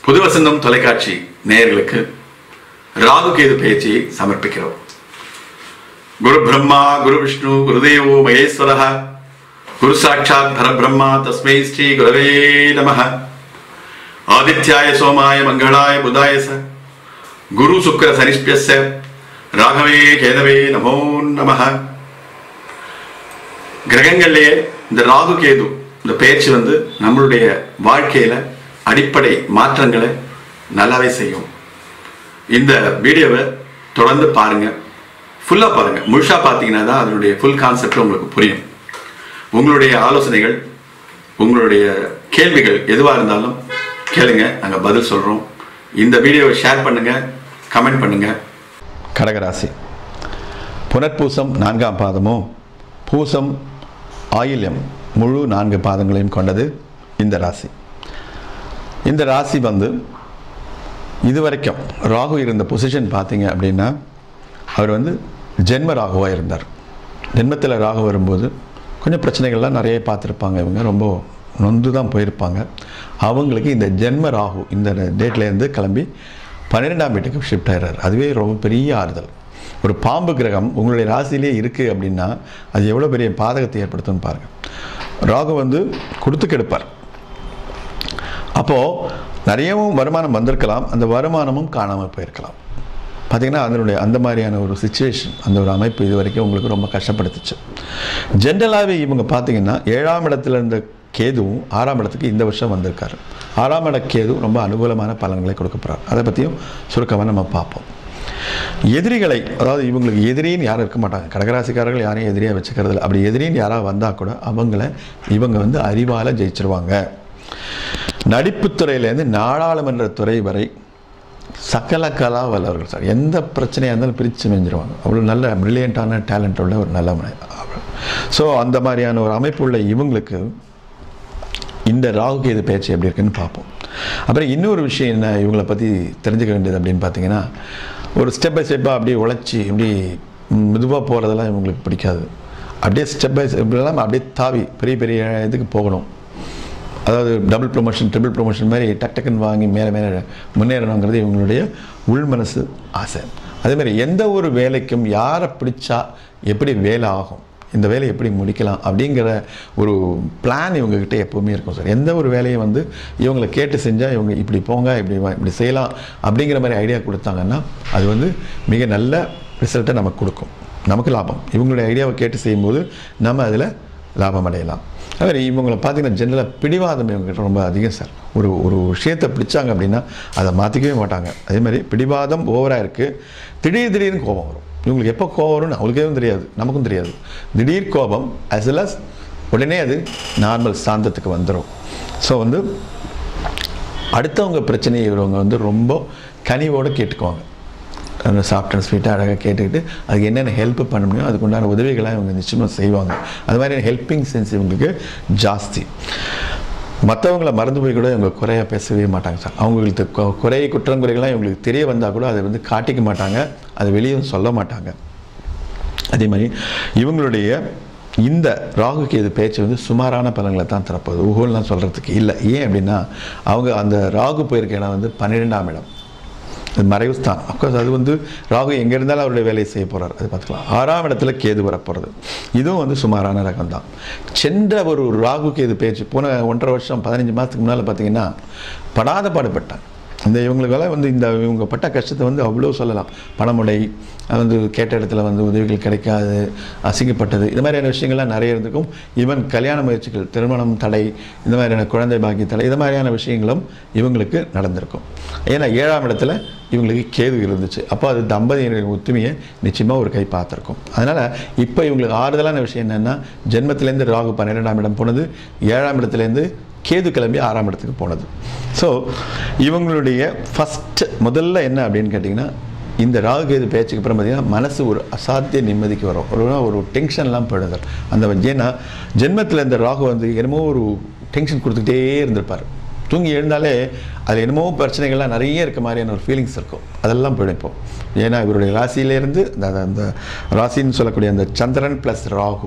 புது வசந்தம் தொலைக்காட்சி நேயர்களுக்கு ராகு கேது பயிற்சியை சமர்ப்பிக்கிறோம் குரு பிரம்மா குரு விஷ்ணு குருதேவோ மகேஸ்வரः குரு சாட்சாத் பரபிரம்மா தஸ்மை ஸ்ரீ குரவே நமः ஆதித்யாய சோமாய மங்களாய புதாய ச குரு சுக்கர சனிஷ்பியஸ்ய ராகவே கேதவே நமோ நமः கிரகங்கள்லயே இந்த ராகு கேது இந்த பயிற்சி வந்து நம்மளுடைய வாழ்க்கையில அடிப்படை மாற்றங்களை நல்லாவே செய்யும் இந்த வீடியோவை தொடர்ந்து பாருங்க ஃபுல்லா பாருங்க முழுசா பார்த்தீங்கன்னா தான் அதனுடைய ஃபுல் கான்செப்ட் உங்களுக்கு புரியும் உங்களுடைய ஆலோசனைகள் உங்களுடைய கேள்விகள் எதுவாக இருந்தாலும் கேளுங்க நாங்கள் பதில் சொல்கிறோம் இந்த வீடியோவை ஷேர் பண்ணுங்க கமெண்ட் பண்ணுங்க கடகராசி புனர்பூசம் நான்காம் பாதமும் பூசம் ஆயில்யம் முழு நான்கு பாதங்களையும் கொண்டது இந்த ராசி இந்த ராசி வந்து இதுவரைக்கும் ராகு இருந்த பொசிஷன் பார்த்தீங்க அப்படின்னா அவர் வந்து ஜென்ம ராகுவாக இருந்தார் ஜென்மத்தில் ராகு வரும்போது கொஞ்சம் பிரச்சனைகள்லாம் நிறைய பார்த்துருப்பாங்க இவங்க ரொம்ப நொந்து தான் போயிருப்பாங்க அவங்களுக்கு இந்த ஜென்ம ராகு இந்த டேட்லேருந்து கிளம்பி பன்னிரெண்டாம் வீட்டுக்கு ஷிஃப்ட் ஆகிறார் அதுவே ரொம்ப பெரிய ஆறுதல் ஒரு பாம்பு கிரகம் உங்களுடைய ராசியிலே இருக்குது அப்படின்னா அது எவ்வளோ பெரிய பாதகத்தை ஏற்படுத்தும்னு பாருங்கள் ராகு வந்து கொடுத்து கெடுப்பார் அப்போது நிறையவும் வருமானம் வந்திருக்கலாம் அந்த வருமானமும் காணாமல் போயிருக்கலாம் பார்த்திங்கன்னா அதனுடைய அந்த மாதிரியான ஒரு சுச்சுவேஷன் அந்த ஒரு அமைப்பு இது வரைக்கும் உங்களுக்கு ரொம்ப கஷ்டப்படுத்துச்சு ஜென்ரலாகவே இவங்க பார்த்தீங்கன்னா ஏழாம் இடத்துல இருந்த கேதுவும் ஆறாம் இடத்துக்கு இந்த வருஷம் வந்திருக்காரு ஆறாம் இட கேது ரொம்ப அனுகூலமான பலன்களை கொடுக்க போகிறார் அதை பற்றியும் சுருக்கமாக நம்ம பார்ப்போம் எதிரிகளை அதாவது இவங்களுக்கு எதிரின்னு யாரும் இருக்க மாட்டாங்க கடகராசிக்காரர்கள் யாரையும் எதிரியாக வச்சுக்கிறது இல்லை அப்படி எதிரின்னு யாராவது வந்தால் கூட அவங்கள இவங்க வந்து அறிவால் ஜெயிச்சிருவாங்க நடிப்புத்துறையிலேருந்து நாடாளுமன்ற துறை வரை சகல கலா வல்லவர்கள் சார் எந்த பிரச்சனையாக இருந்தாலும் பிரித்து மேஞ்சிருவாங்க அவ்வளோ நல்ல ப்ரில்லியண்ட்டான டேலண்ட் உள்ள ஒரு நல்ல ஸோ அந்த மாதிரியான ஒரு அமைப்பு உள்ள இவங்களுக்கு இந்த ராகு கேது பயிற்சி எப்படி இருக்குன்னு பார்ப்போம் அப்புறம் இன்னொரு விஷயம் என்ன இவங்களை பற்றி தெரிஞ்சுக்க வேண்டியது அப்படின்னு பார்த்தீங்கன்னா ஒரு ஸ்டெப் பை ஸ்டெப்பாக அப்படியே உழைச்சி இப்படி மெதுவாக போகிறதெல்லாம் இவங்களுக்கு பிடிக்காது அப்படியே ஸ்டெப் பை ஸ்டெப் இல்லாமல் அப்படியே தாவி பெரிய பெரிய இதுக்கு போகணும் அதாவது டபுள் ப்ரொமோஷன் ட்ரிபிள் ப்ரொமோஷன் மாதிரி டக் டக்குன்னு வாங்கி மேலே மேலே முன்னேறணுங்கிறது இவங்களுடைய உள் மனசு ஆசை அதேமாதிரி எந்த ஒரு வேலைக்கும் யாரை பிடிச்சா எப்படி வேலை ஆகும் இந்த வேலையை எப்படி முடிக்கலாம் அப்படிங்கிற ஒரு பிளான் இவங்ககிட்ட எப்போவுமே இருக்கும் சார் எந்த ஒரு வேலையை வந்து இவங்களை கேட்டு செஞ்சால் இவங்க இப்படி போங்க இப்படி வா- இப்படி செய்யலாம் அப்படிங்கிற மாதிரி ஐடியா கொடுத்தாங்கன்னா அது வந்து மிக நல்ல ரிசல்ட்டை நமக்கு கொடுக்கும் நமக்கு லாபம் இவங்களுடைய ஐடியாவை கேட்டு செய்யும்போது நம்ம அதில் லாபம் அடையலாம் அதே இவங்களை பார்த்தீங்கன்னா ஜென்ரலாக பிடிவாதம் இவங்ககிட்ட ரொம்ப அதிகம் சார் ஒரு ஒரு விஷயத்தை பிடிச்சாங்க அப்படின்னா அதை மாற்றிக்கவே மாட்டாங்க அதே மாதிரி பிடிவாதம் ஓவராக இருக்குது திடீர் திடீர்னு கோபம் வரும் இவங்களுக்கு எப்போ கோபம் வரும்னு அவங்களுக்கே தெரியாது நமக்கும் தெரியாது திடீர் கோபம் as well as உடனே அது நார்மல் சாந்தத்துக்கு வந்துடும் ஸோ வந்து அடுத்தவங்க பிரச்சனையை இவங்க வந்து ரொம்ப கனிவோடு கேட்டுக்குவாங்க அந்த சாஃப்ட் அண்ட் ஸ்வீட்டாக அழகாக கேட்டுக்கிட்டு அதுக்கு என்னென்ன ஹெல்ப் பண்ண முடியும் அதுக்கு உண்டான உதவிகளாக இவங்க நிச்சயமாக செய்வாங்க அது மாதிரியான ஹெல்பிங் சென்ஸ் இவங்களுக்கு ஜாஸ்தி மற்றவங்கள மறந்து போய் கூட இவங்க குறையாக பேசவே மாட்டாங்க சார் அவங்களுக்கு கு- குறை குற்றங்குறைகள்லாம் இவங்களுக்கு தெரிய வந்தால் கூட அதை வந்து காட்டிக்க மாட்டாங்க அதை வெளியும் சொல்ல மாட்டாங்க அதே மாதிரி இவங்களுடைய இந்த ராகு கேது பேச்சு வந்து சுமாரான பலன்களை தான் தரப்போகுது ஊகோல்லாம் சொல்கிறதுக்கு இல்லை ஏன் அப்படின்னா அவங்க அந்த ராகு போயிருக்க இடம் வந்து பன்னிரெண்டாம் இடம் அது மறைவு ஸ்தானம் அப்கோர்ஸ் அது வந்து ராகு எங்கே இருந்தாலும் அவருடைய வேலையை செய்ய போகிறார் அது பார்த்துக்கலாம் ஆறாம் இடத்துல கேது வரப்போகிறது இதுவும் வந்து சுமாரான ரகம் தான் சென்ற ஒரு ராகு கேது பேச்சு போன ஒன்றரை வருஷம் பதினஞ்சு மாதத்துக்கு முன்னால் பார்த்தீங்கன்னா படாத பாடுபட்டாங்க இந்த இவங்களுக்கெல்லாம் வந்து இந்த இவங்க பட்ட கஷ்டத்தை வந்து அவ்வளோ சொல்லலாம் பணமுடை அது வந்து கேட்ட இடத்துல வந்து உதவிகள் கிடைக்காது அசிங்கப்பட்டது இந்த மாதிரியான விஷயங்கள்லாம் நிறைய இருந்திருக்கும் ஈவன் கல்யாண முயற்சிகள் திருமணம் தடை இந்த மாதிரியான குழந்தை பாக்கிய தடை இந்த மாதிரியான விஷயங்களும் இவங்களுக்கு நடந்திருக்கும் ஏன்னா ஏழாம் இடத்துல இவங்களுக்கு கேது இருந்துச்சு அப்போ அது தம்பதியினரின் ஒத்துமையை நிச்சயமாக ஒரு கை பார்த்துருக்கும் அதனால் இப்போ இவங்களுக்கு ஆறுதலான விஷயம் என்னென்னா ஜென்மத்திலேருந்து ராகு பன்னிரெண்டாம் இடம் போனது ஏழாம் இடத்துலேருந்து கேது கிளம்பி ஆறாம் இடத்துக்கு போனது ஸோ இவங்களுடைய ஃபஸ்ட்டு முதல்ல என்ன அப்படின்னு கேட்டிங்கன்னா இந்த ராகு கேது பேச்சுக்கு அப்புறம் பார்த்தீங்கன்னா மனசு ஒரு அசாத்திய நிம்மதிக்கு வரும் ஒரு ஒரு டென்ஷன்லாம் போயிடுது அந்த ஏன்னா ஜென்மத்தில் இந்த ராகு வந்து என்னமோ ஒரு டென்ஷன் கொடுத்துக்கிட்டே இருந்திருப்பார் தூங்கி எழுந்தாலே அதில் என்னமோ பிரச்சனைகள்லாம் நிறைய இருக்க மாதிரியான ஒரு ஃபீலிங்ஸ் இருக்கும் அதெல்லாம் போயிடும் இப்போ ஏன்னா இவருடைய ராசியிலேருந்து அந்த அந்த- அந்த ராசின்னு சொல்லக்கூடிய அந்த சந்திரன் ப்ளஸ் ராகு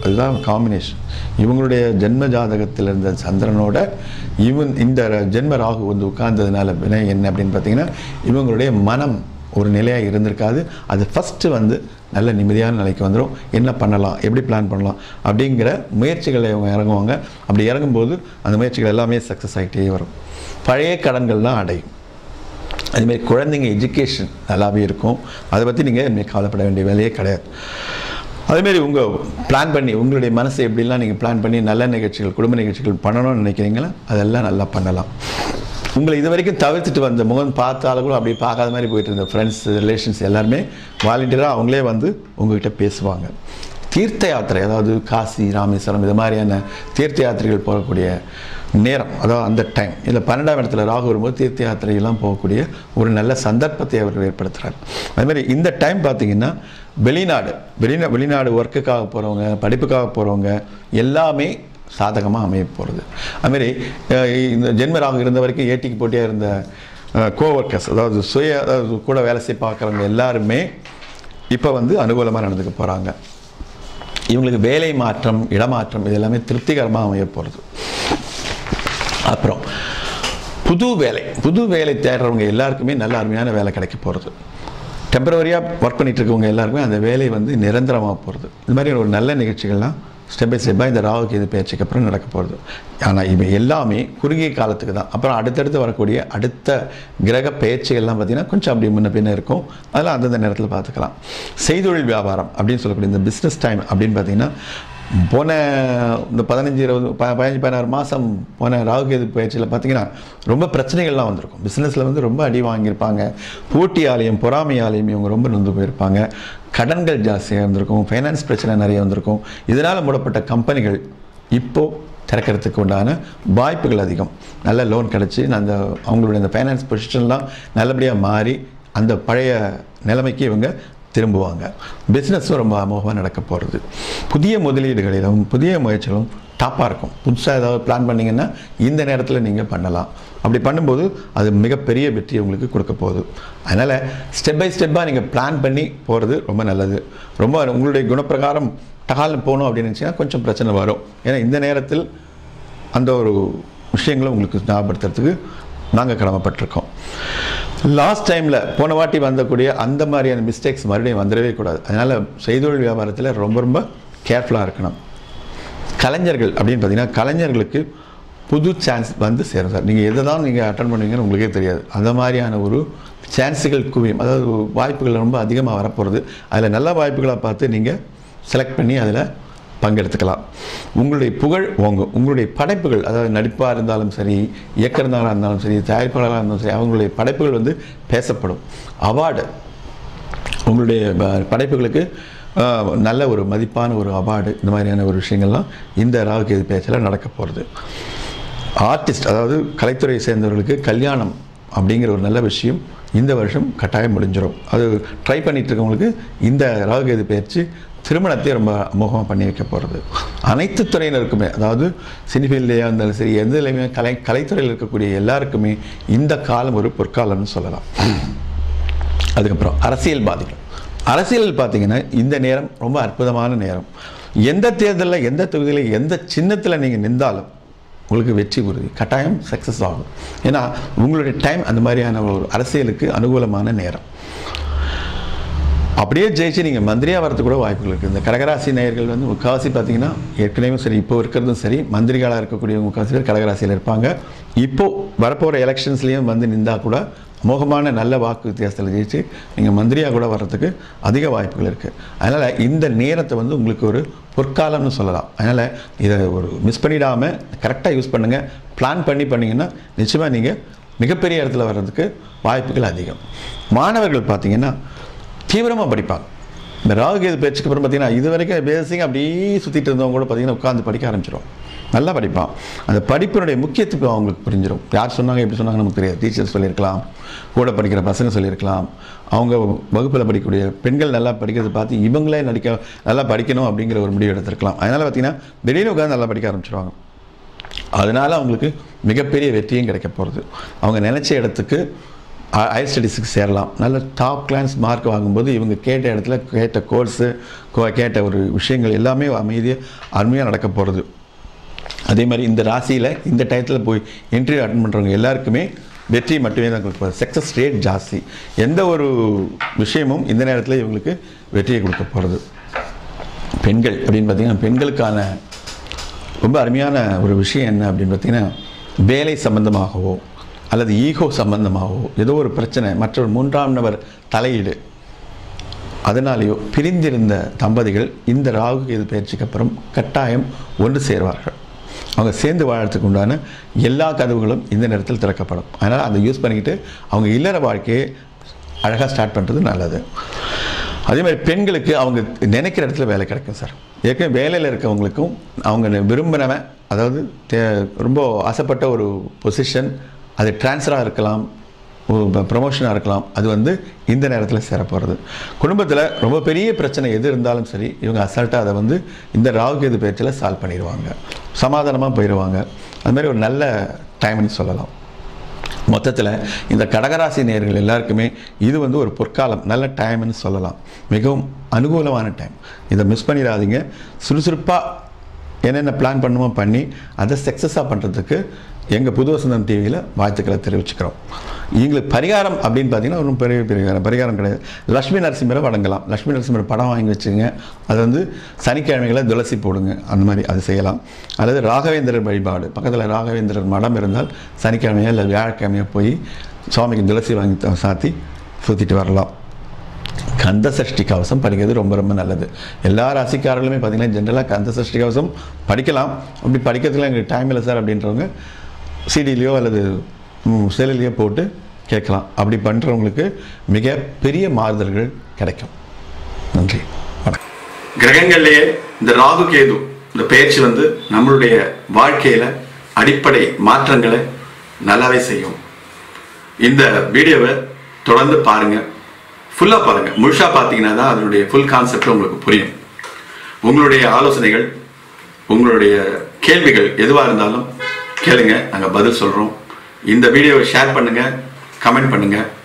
அதுதான் காம்பினேஷன் இவங்களுடைய ஜென்ம ஜாதகத்தில் இருந்த சந்திரனோட இவன் இந்த ஜென்ம ராகு வந்து உட்கார்ந்ததுனால வினை என்ன அப்படின்னு பார்த்தீங்கன்னா இவங்களுடைய மனம் ஒரு நிலையாக இருந்திருக்காது அது ஃபஸ்ட்டு வந்து நல்ல நிம்மதியான நிலைக்கு வந்துடும் என்ன பண்ணலாம் எப்படி பிளான் பண்ணலாம் அப்படிங்கிற முயற்சிகளை அவங்க இறங்குவாங்க அப்படி இறங்கும்போது அந்த முயற்சிகள் எல்லாமே சக்ஸஸ் ஆகிட்டே வரும் பழைய கடன்கள்லாம் அடையும் அதுமாரி குழந்தைங்க எஜுகேஷன் நல்லாவே இருக்கும் அதை பற்றி நீங்கள் இனிமேல் கவலைப்பட வேண்டிய வேலையே கிடையாது அதேமாரி உங்கள் பிளான் பண்ணி உங்களுடைய மனசை எப்படிலாம் நீங்கள் பிளான் பண்ணி நல்ல நிகழ்ச்சிகள் குடும்ப நிகழ்ச்சிகள் பண்ணணும்னு நினைக்கிறீங்களோ அதெல்லாம் நல்லா பண்ணலாம் உங்களை இது வரைக்கும் தவிர்த்துட்டு வந்த முகம் பார்த்தாலும் கூட அப்படியே பார்க்காத மாதிரி போயிட்டு இருந்த ஃப்ரெண்ட்ஸ் ரிலேஷன்ஸ் எல்லாருமே வாலண்டியராக அவங்களே வந்து உங்ககிட்ட பேசுவாங்க தீர்த்த யாத்திரை அதாவது காசி ராமேஸ்வரம் இது மாதிரியான தீர்த்த யாத்திரைகள் போகக்கூடிய நேரம் அதாவது அந்த டைம் இல்லை பன்னெண்டாம் இடத்துல ராகு வரும்போது தீர்த்த யாத்திரையெல்லாம் போகக்கூடிய ஒரு நல்ல சந்தர்ப்பத்தை அவர் ஏற்படுத்துகிறார் அது மாதிரி இந்த டைம் பார்த்தீங்கன்னா வெளிநாடு வெளிநா வெளிநாடு ஒர்க்குக்காக போகிறவங்க படிப்புக்காக போகிறவங்க எல்லாமே சாதகமாக அமைய போகிறது அதுமாரி அஹ் இந்த ஜென்மராக இருந்த வரைக்கும் ஏட்டிக்கு போட்டியாக இருந்த கோவர்க்கர்ஸ் அதாவது சுய அதாவது கூட வேலை செய்ய பார்க்குறவங்க எல்லாருமே இப்போ வந்து அனுகூலமாக நடந்துக்க போகிறாங்க இவங்களுக்கு வேலை மாற்றம் இடமாற்றம் இது எல்லாமே திருப்திகரமாக அமைய போகிறது அப்புறம் புது வேலை புது வேலை தேடுறவங்க எல்லாருக்குமே நல்ல அருமையான வேலை கிடைக்க போகிறது டெம்பரவரியாக ஒர்க் பண்ணிட்டு இருக்கவங்க எல்லாருக்குமே அந்த வேலை வந்து நிரந்தரமாக போகிறது இது மாதிரி ஒரு நல்ல நிகழ்ச்சிகள்லாம் ஸ்டெப் பை ஸ்டெப்பாக இந்த ராகுக்கு இது பயிற்சிக்கு அப்புறம் நடக்க போகிறது ஆனால் இவை எல்லாமே குறுகிய காலத்துக்கு தான் அப்புறம் அடுத்தடுத்து வரக்கூடிய அடுத்த கிரக பயிற்சிகள்லாம் பார்த்திங்கன்னா கொஞ்சம் அப்படி முன்ன பின்ன இருக்கும் அதெல்லாம் அந்தந்த நேரத்தில் பார்த்துக்கலாம் செய்தொழில் வியாபாரம் அப்படின்னு சொல்லக்கூடிய இந்த பிஸ்னஸ் டைம் அப்படின்னு பார்த்தீங்கன்னா போன இந்த பதினஞ்சு இருபது ப பதினஞ்சு பதினாறு மாதம் போன ராகுகேது பயிற்சியில் பார்த்தீங்கன்னா ரொம்ப பிரச்சனைகள்லாம் வந்திருக்கும் பிஸ்னஸில் வந்து ரொம்ப அடி வாங்கியிருப்பாங்க போட்டியாலையும் பொறாமையாலையும் இவங்க ரொம்ப நொந்து போயிருப்பாங்க கடன்கள் ஜாஸ்தியாக இருந்திருக்கும் ஃபைனான்ஸ் பிரச்சனை நிறைய வந்திருக்கும் இதனால் மூடப்பட்ட கம்பெனிகள் இப்போது திறக்கிறதுக்கு உண்டான வாய்ப்புகள் அதிகம் நல்ல லோன் கிடச்சி அந்த அவங்களுடைய அந்த ஃபைனான்ஸ் பொசிஷன்லாம் நல்லபடியாக மாறி அந்த பழைய நிலைமைக்கு இவங்க திரும்புவாங்க பிஸ்னஸும் ரொம்ப அமோகமாக நடக்க போகிறது புதிய முதலீடுகளிலும் புதிய முயற்சிகளும் டாப்பாக இருக்கும் புதுசாக ஏதாவது பிளான் பண்ணிங்கன்னா இந்த நேரத்தில் நீங்கள் பண்ணலாம் அப்படி பண்ணும்போது அது மிகப்பெரிய வெற்றி உங்களுக்கு கொடுக்க போகுது அதனால் ஸ்டெப் பை ஸ்டெப்பாக நீங்கள் பிளான் பண்ணி போகிறது ரொம்ப நல்லது ரொம்ப உங்களுடைய குணப்பிரகாரம் டகால்னு போகணும் அப்படின்னு நினச்சிங்கன்னா கொஞ்சம் பிரச்சனை வரும் ஏன்னா இந்த நேரத்தில் அந்த ஒரு விஷயங்களை உங்களுக்கு ஞாபகப்படுத்துறதுக்கு நாங்கள் கடமைப்பட்டிருக்கோம் லாஸ்ட் டைமில் போன வாட்டி வந்தக்கூடிய அந்த மாதிரியான மிஸ்டேக்ஸ் மறுபடியும் வந்துடவே கூடாது அதனால் செய்தொழில் வியாபாரத்தில் ரொம்ப ரொம்ப கேர்ஃபுல்லாக இருக்கணும் கலைஞர்கள் அப்படின்னு பார்த்தீங்கன்னா கலைஞர்களுக்கு புது சான்ஸ் வந்து சேரும் சார் நீங்கள் எதை தான் நீங்கள் அட்டன் பண்ணுவீங்கன்னு உங்களுக்கே தெரியாது அந்த மாதிரியான ஒரு சான்ஸுகள் குவியும் அதாவது வாய்ப்புகள் ரொம்ப அதிகமாக வரப்போகிறது அதில் நல்ல வாய்ப்புகளாக பார்த்து நீங்கள் செலக்ட் பண்ணி அதில் பங்கெடுத்துக்கலாம் உங்களுடைய புகழ் ஓங்கும் உங்களுடைய படைப்புகள் அதாவது நடிப்பாக இருந்தாலும் சரி இயக்குனராக இருந்தாலும் சரி தயாரிப்பாளராக இருந்தாலும் சரி அவங்களுடைய படைப்புகள் வந்து பேசப்படும் அவார்டு உங்களுடைய ப- படைப்புகளுக்கு ஆஹ், நல்ல ஒரு மதிப்பான ஒரு அவார்டு இந்த மாதிரியான ஒரு விஷயங்கள்லாம் இந்த ராகுகேது பேச்சில் நடக்க போகிறது ஆர்டிஸ்ட் அதாவது கலைத்துறையை சேர்ந்தவர்களுக்கு கல்யாணம் அப்படிங்கிற ஒரு நல்ல விஷயம் இந்த வருஷம் கட்டாயம் முடிஞ்சிடும் அது ட்ரை பண்ணிட்டு இருக்கவங்களுக்கு இந்த ராகுகேது பயிற்சி திருமணத்தை ரொம்ப அமோகமாக பண்ணி வைக்க போகிறது அனைத்து துறையினருக்குமே அதாவது சினிஃபீல்டையாக இருந்தாலும் சரி எந்த இதுலையுமே கலை கலைத்துறையில் இருக்கக்கூடிய எல்லாருக்குமே இந்த காலம் ஒரு பொற்காலம்னு சொல்லலாம் அதுக்கப்புறம் அரசியல்வாதிகள் அரசியல் பார்த்தீங்கன்னா இந்த நேரம் ரொம்ப அற்புதமான நேரம் எந்த தேர்தலில் எந்த தொகுதியில் எந்த சின்னத்தில் நீங்கள் நின்றாலும் உங்களுக்கு வெற்றி உறுதி கட்டாயம் சக்ஸஸ் ஆகும் ஏன்னா உங்களுடைய டைம் அந்த மாதிரியான ஒரு அரசியலுக்கு அனுகூலமான நேரம் அப்படியே ஜெயிச்சு நீங்கள் மந்திரியாக வரதுக்கு கூட வாய்ப்புகள் இருக்குது இந்த கடகராசி நேயர்கள் வந்து முக்காவாசி பார்த்தீங்கன்னா ஏற்கனவே சரி இப்போ இருக்கிறதும் சரி மந்திரிகளாக இருக்கக்கூடிய முக்காவாசி பேர் கடகராசியில் இருப்பாங்க இப்போ வரப்போகிற எலெக்ஷன்ஸ்லேயும் வந்து நின்றா கூட மோகமான நல்ல வாக்கு வித்தியாசத்தில் ஜெயிச்சு நீங்கள் மந்திரியாக கூட வர்றதுக்கு அதிக வாய்ப்புகள் இருக்குது அதனால் இந்த நேரத்தை வந்து உங்களுக்கு ஒரு பொற்காலம்னு சொல்லலாம் அதனால் இதை ஒரு மிஸ் பண்ணிடாமல் கரெக்டாக யூஸ் பண்ணுங்கள் பிளான் பண்ணி பண்ணிங்கன்னா நிச்சயமாக நீங்கள் மிகப்பெரிய இடத்துல வர்றதுக்கு வாய்ப்புகள் அதிகம் மாணவர்கள் பார்த்தீங்கன்னா தீவிரமாக படிப்பாங்க இந்த ராகுகேது பேச்சுக்கு அப்புறம் பார்த்தீங்கன்னா இது வரைக்கும் பேசிங்க அப்படியே சுற்றிட்டு இருந்தவங்க கூட பார்த்தீங்கன்னா உட்காந்து படிக்க ஆரம்பிச்சிடும் நல்லா படிப்பான் அந்த படிப்பினுடைய முக்கியத்துவம் அவங்களுக்கு புரிஞ்சிடும் யார் சொன்னாங்க எப்படி சொன்னாங்க நமக்கு தெரியாது டீச்சர் சொல்லியிருக்கலாம் கூட படிக்கிற பசங்க சொல்லியிருக்கலாம் அவங்க வகுப்பில் படிக்கக்கூடிய பெண்கள் நல்லா படிக்கிறத பார்த்து இவங்களே நடிக்க நல்லா படிக்கணும் அப்படிங்கிற ஒரு முடிவு எடுத்திருக்கலாம் அதனால் பார்த்தீங்கன்னா திடீர்னு உட்காந்து நல்லா படிக்க ஆரம்பிச்சிருவாங்க அதனால் அவங்களுக்கு மிகப்பெரிய வெற்றியும் கிடைக்க போகிறது அவங்க நினச்ச இடத்துக்கு ஹையர் ஸ்டடீஸுக்கு சேரலாம் நல்ல டாப் கிளாஸ் மார்க் வாங்கும்போது இவங்க கேட்ட இடத்துல கேட்ட கோர்ஸு கேட்ட ஒரு விஷயங்கள் எல்லாமே அமைதியாக அருமையாக நடக்க போகிறது அதே மாதிரி இந்த ராசியில் இந்த டயத்தில் போய் இன்டர்வியூ அட்டன் பண்ணுறவங்க எல்லாருக்குமே வெற்றி மட்டுமே தான் கொடுப்பாரு சக்ஸஸ் ரேட் ஜாஸ்தி எந்த ஒரு விஷயமும் இந்த நேரத்தில் இவங்களுக்கு வெற்றியை கொடுக்க போகிறது பெண்கள் அப்படின்னு பார்த்தீங்கன்னா பெண்களுக்கான ரொம்ப அருமையான ஒரு விஷயம் என்ன அப்படின்னு பார்த்தீங்கன்னா வேலை சம்பந்தமாகவோ அல்லது ஈகோ சம்பந்தமாகவோ ஏதோ ஒரு பிரச்சனை மற்றொரு மூன்றாம் நபர் தலையீடு அதனாலேயோ பிரிந்திருந்த தம்பதிகள் இந்த ராகு கேது பயிற்சிக்கு அப்புறம் கட்டாயம் ஒன்று சேர்வார்கள் அவங்க சேர்ந்து வாழறதுக்கு உண்டான எல்லா கதவுகளும் இந்த நேரத்தில் திறக்கப்படும் அதனால் அதை யூஸ் பண்ணிக்கிட்டு அவங்க இல்லற வாழ்க்கையை அழகாக ஸ்டார்ட் பண்ணுறது நல்லது அதே மாதிரி பெண்களுக்கு அவங்க நினைக்கிற இடத்துல வேலை கிடைக்கும் சார் ஏற்கனவே வேலையில் இருக்கவங்களுக்கும் அவங்க விரும்பினவன் அதாவது தே ரொம்ப ஆசைப்பட்ட ஒரு பொசிஷன் அது ட்ரான்ஸ்ஃபராக இருக்கலாம் ப்ரமோஷனாக இருக்கலாம் அது வந்து இந்த நேரத்தில் சேரப்போகிறது குடும்பத்தில் ரொம்ப பெரிய பிரச்சனை எது இருந்தாலும் சரி இவங்க அசால்ட்டாக அதை வந்து இந்த ராகு கேது பயிற்சியில் சால்வ் பண்ணிடுவாங்க சமாதானமாக போயிடுவாங்க அது மாதிரி ஒரு நல்ல டைம்னு சொல்லலாம் மொத்தத்தில் இந்த கடகராசி நேர்கள் எல்லாருக்குமே இது வந்து ஒரு பொற்காலம் நல்ல டைம்னு சொல்லலாம் மிகவும் அனுகூலமான டைம் இதை மிஸ் பண்ணிடாதீங்க சுறுசுறுப்பாக என்னென்ன பிளான் பண்ணுமோ பண்ணி அதை சக்ஸஸாக பண்ணுறதுக்கு எங்கள் புது வசந்தம் டிவியில் வாழ்த்துக்களை தெரிவிச்சுக்கிறோம் எங்களுக்கு பரிகாரம் அப்படின்னு பார்த்தீங்கன்னா ஒன்றும் பெரிய பரிகாரம் பரிகாரம் கிடையாது லக்ஷ்மி நரசிம்மரை வழங்கலாம் லக்ஷ்மி நரசிம்மர் படம் வாங்கி வச்சுங்க அது வந்து சனிக்கிழமைகளை துளசி போடுங்க அந்த மாதிரி அது செய்யலாம் அல்லது ராகவேந்திரர் வழிபாடு பக்கத்தில் ராகவேந்திரர் மடம் இருந்தால் சனிக்கிழமையோ இல்லை வியாழக்கிழமையோ போய் சுவாமிக்கு துளசி வாங்கி த- சாத்தி சுற்றிட்டு வரலாம் கந்த சஷ்டி கவசம் படிக்கிறது ரொம்ப ரொம்ப நல்லது எல்லா ராசிக்காரர்களுமே பார்த்தீங்கன்னா ஜென்ரலாக கந்த சஷ்டி கவசம் படிக்கலாம் அப்படி படிக்கிறதுல எங்களுக்கு டைம் இல்லை சார் அப்படின்றவங்க சிடிலேயோ அல்லது செல்லுலேயோ போட்டு கேட்கலாம் அப்படி பண்ணுறவங்களுக்கு மிக பெரிய மாறுதல்கள் கிடைக்கும் நன்றி வணக்கம் கிரகங்கள்லேயே இந்த ராகு கேது இந்த பயிற்சி வந்து நம்மளுடைய வாழ்க்கையில அடிப்படை மாற்றங்களை நல்லாவே செய்யும் இந்த வீடியோவை தொடர்ந்து பாருங்க ஃபுல்லா பாருங்க முழுசா பார்த்தீங்கன்னா தான் அதனுடைய ஃபுல் கான்செப்ட் உங்களுக்கு புரியும் உங்களுடைய ஆலோசனைகள் உங்களுடைய கேள்விகள் எதுவாக இருந்தாலும் கேளுங்க நாங்கள் பதில் சொல்கிறோம் இந்த வீடியோவை ஷேர் பண்ணுங்க கமெண்ட் பண்ணுங்க